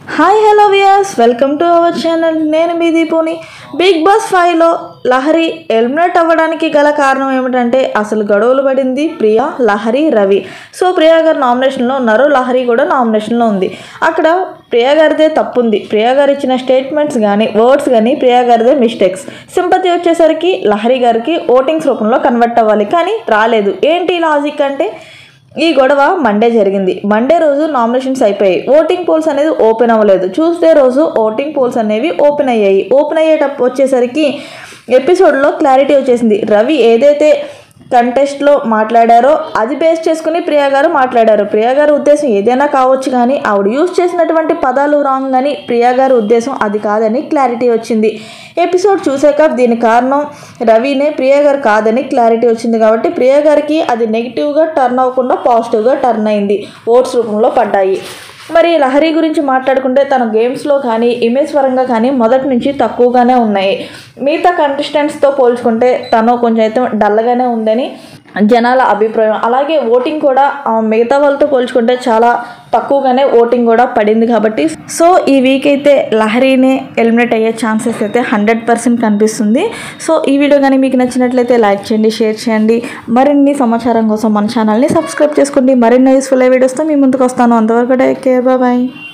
hi hello viewers welcome to our channel నేను మీ దీపుని big boss ఫైవ్లో లహరి ఎలిమినేట్ అవ్వడానికి గల కారణం ఏమిటంటే అసలు గొడవలు పడింది ప్రియా లహరి రవి సో ప్రియా గారు నామినేషన్లో ఉన్నారు లహరి కూడా నామినేషన్లో ఉంది అక్కడ ప్రియా గారిదే తప్పు ఉంది ప్రియా గారు ఇచ్చిన స్టేట్మెంట్స్ కానీ వర్డ్స్ కానీ ప్రియా గారిదే మిస్టేక్స్ సింపతి వచ్చేసరికి లహరి గారికి ఓటింగ్స్ రూపంలో కన్వర్ట్ అవ్వాలి కానీ రాలేదు ఏంటి లాజిక్ అంటే ఈ గొడవ మండే జరిగింది మండే రోజు నామినేషన్స్ అయిపోయాయి ఓటింగ్ పోల్స్ అనేది ఓపెన్ అవ్వలేదు ట్యూస్డే రోజు ఓటింగ్ పోల్స్ అనేవి ఓపెన్ అయ్యాయి ఓపెన్ అయ్యేటప్పుడు వచ్చేసరికి ఎపిసోడ్లో క్లారిటీ వచ్చేసింది రవి ఏదైతే కంటెస్ట్లో మాట్లాడారో అది బేస్ చేసుకుని ప్రియా గారు మాట్లాడారు ప్రియా గారి ఉద్దేశం ఏదైనా కావచ్చు కానీ ఆవిడ యూజ్ చేసినటువంటి పదాలు రాంగ్ అని ప్రియా గారి ఉద్దేశం అది కాదని క్లారిటీ వచ్చింది ఎపిసోడ్ చూసాక దీని కారణం రవినే ప్రియా గారు కాదని క్లారిటీ వచ్చింది కాబట్టి ప్రియా గారికి అది నెగిటివ్గా టర్న్ అవ్వకుండా పాజిటివ్గా టర్న్ అయింది ఓట్స్ రూపంలో పడ్డాయి మరి లహరి గురించి మాట్లాడుకుంటే తన గేమ్స్లో కానీ ఇమేజ్ పరంగా కానీ మొదటి నుంచి తక్కువగానే ఉన్నాయి మిగతా కంటెస్టెంట్స్తో పోల్చుకుంటే తను కొంచెం అయితే డల్గానే ఉందని జనాల అభిప్రాయం అలాగే ఓటింగ్ కూడా ఆ, మిగతా వాళ్ళతో పోల్చుకుంటే చాలా తక్కువగానే ఓటింగ్ కూడా పడింది కాబట్టి సో ఈ వీక్ అయితే లహరీనే ఎలిమినేట్ అయ్యే ఛాన్సెస్ అయితే హండ్రెడ్ పర్సెంట్ కనిపిస్తుంది సో ఈ వీడియో కానీ మీకు నచ్చినట్లయితే లైక్ చేయండి షేర్ చేయండి మరిన్ని సమాచారం కోసం మన ఛానల్ని సబ్స్క్రైబ్ చేసుకోండి మరిన్ని యూస్ఫుల్ వీడియోస్తో మీ ముందుకు వస్తాను అంతవరకు టేక్ కేర్ బాయ్